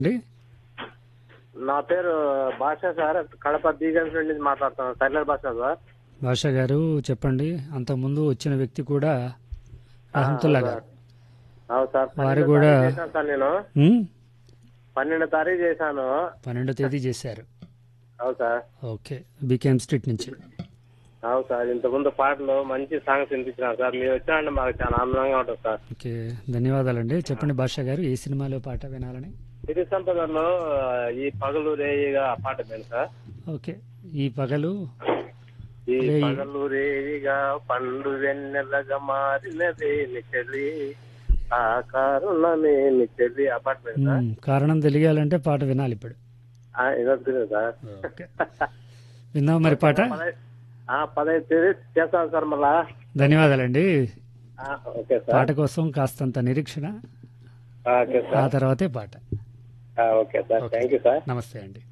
అండి నా పేరు భాష సార్ కడప బీగన్స్ నుండి మాట్లాడుతున్నాను సైలర్ భాష సార్ భాష గారు చెప్పండి అంతకుముందు వచ్చిన వ్యక్తి కూడా రహమతుల్లా గారు అవును సార్ వారు పన్నెండో కూడా- తారీఖు చేశాను సార్ నేను ఉమ్, పన్నెండో తారీఖు చేశాను పన్నెండో తేదీ చేశారు అవును సార్ ఓకే బీకేఎం స్ట్రీట్ నుంచి అవును సార్ ఇంతకుముందు పాటలు మంచి సాంగ్స్ వినిపించినారు సార్ మీరు వచ్చినంటే మాకు చాలా ఆనందంగా ఉంటుంది సార్ ఓకే ధన్యవాదాలండి చెప్పండి భాష గారు ఏ సినిమాలో పాట వినాలని సిరి సంపదలో ఈ పగలు రేయిగా ఆ పాట విను సార్ ఓకే ఈ పగలు ఈ రేయి. పగలు రేయిగా పండు వెన్నెలగా మారినదే చెల్లి ఆకారంలోనే నీ చెల్లి ఆ పాట విను సార్ ఉమ్, కారణం తెలియాలంటే పాట వినాలి ఇప్పుడు ఆ, ఇదొద్దు సార్ ఓకే విందాం మరి పాట పదై- ఆ, పదహైదు తేదీ చేస్తాను సార్ మళ్ళా ధన్యవాదాలండి ఆ, ఓకే సార్ పాట కోసం కాస్తంత నిరీక్షణ ఆ, ఓకే ఆ సార్ తర్వాతే పాట ఆ, okay sir thank you sir నమస్తే అండి